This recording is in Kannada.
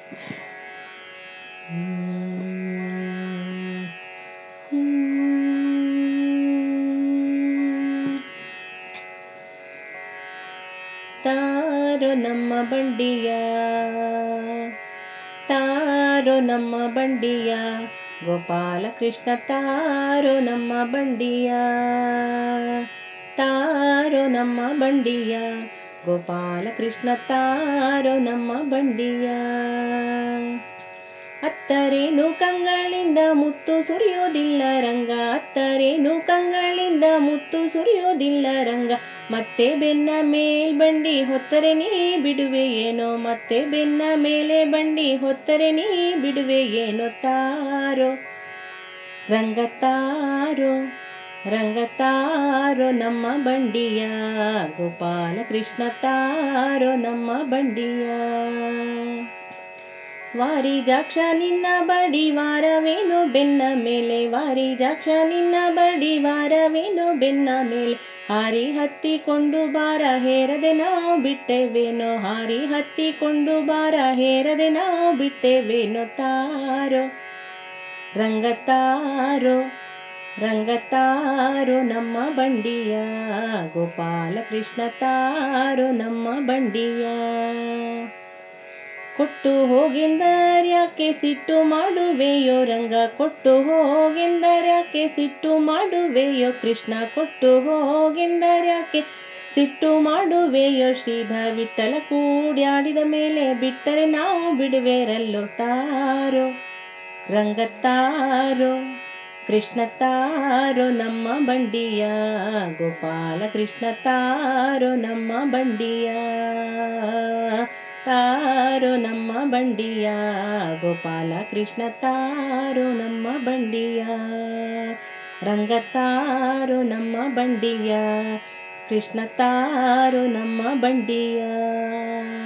ತಾರೋ ನಮ್ಮ ಬಂಡಿಯ ತಾರೋ ನಮ್ಮ ಬಂಡಿಯ ಗೋಪಾಲ ಕೃಷ್ಣ ತಾರೋ ನಮ್ಮ ಬಂಡಿಯ ತಾರೋ ನಮ್ಮ ಬಂಡಿಯ ಗೋಪಾಲ ಕೃಷ್ಣ ತಾರೋ ನಮ್ಮ ಬಂಡಿಯ ಅತ್ತರೇನು ಕಂಗಳಿಂದ ಮುತ್ತು ಸುರಿಯೋದಿಲ್ಲ ರಂಗ ಅತ್ತರೇನು ಕಂಗಳಿಂದ ಮುತ್ತು ಸುರಿಯೋದಿಲ್ಲ ರಂಗ ಮತ್ತೆ ಬೆನ್ನ ಮೇಲ್ ಬಂಡಿ ಹೊತ್ತರೆ ನೀ ಬಿಡುವೆ ಏನೋ ಮತ್ತೆ ಬೆನ್ನ ಮೇಲೆ ಬಂಡಿ ಹೊತ್ತರೆ ನೀ ಬಿಡುವೆ ಏನೋ ತಾರೋ ರಂಗ ತಾರೋ ರಂಗ ತಾರೋ ನಮ್ಮ ಬಂಡಿಯ ಗೋಪಾಲ ಕೃಷ್ಣ ತಾರೋ ನಮ್ಮ ಬಂಡಿಯ ವಾರಿ ಜಾಕ್ಷ ನಿನ್ನ ಬಡಿ ವಾರವೇನೋ ಬೆನ್ನ ಮೇಲೆ ವಾರಿ ಜಾಕ್ಷ ನಿನ್ನ ಬಡಿ ವಾರವೇನೋ ಬೆನ್ನ ಮೇಲೆ ಹಾರಿ ಹತ್ತಿಕೊಂಡು ಬಾರ ಹೇರದೆ ನಾವು ಬಿಟ್ಟೆವೇನೋ ಹಾರಿ ಹತ್ತಿಕೊಂಡು ಬಾರ ಹೇರದೆ ನಾವು ಬಿಟ್ಟೆವೇನೋ ತಾರೋ ರಂಗ ತಾರೋ ರಂಗ ತಾರೋ ನಮ್ಮ ಬಂಡಿಯ ಗೋಪಾಲ ಕೃಷ್ಣ ತಾರೋ ನಮ್ಮ ಬಂಡಿಯ ಕೊಟ್ಟು ಹೋಗೆಂದರ್ಯಾಕೆ ಸಿಟ್ಟು ಮಾಡುವೆಯೋ ರಂಗ ಕೊಟ್ಟು ಹೋಗೆಂದರ್ಯಾಕೆ ಸಿಟ್ಟು ಮಾಡುವೆಯೋ ಕೃಷ್ಣ ಕೊಟ್ಟು ಹೋಗೆಂದರ್ಯಾಕೆ ಸಿಟ್ಟು ಮಾಡುವೆಯೋ ಶ್ರೀಧರ ವಿಠಲ ಕೂಡ್ಯಾಡಿದ ಮೇಲೆ ಬಿಟ್ಟರೆ ನಾವು ಬಿಡುವೆರಲ್ಲೋ ತಾರೋ ರಂಗ ತಾರೋ ಕೃಷ್ಣ ತಾರೋ ನಮ್ಮ ಬಂಡಿಯ ಗೋಪಾಲ ಕೃಷ್ಣ ತಾರೋ ನಮ್ಮ ಬಂಡಿಯ ತಾರೋ ನಮ್ಮ ಬಂಡಿಯ ಗೋಪಾಲ ಕೃಷ್ಣ ತಾರೋ ನಮ್ಮ ಬಂಡಿಯ ರಂಗ ತಾರೋ ನಮ್ಮ ಬಂಡಿಯ ಕೃಷ್ಣ ತಾರೋ ನಮ್ಮ ಬಂಡಿಯ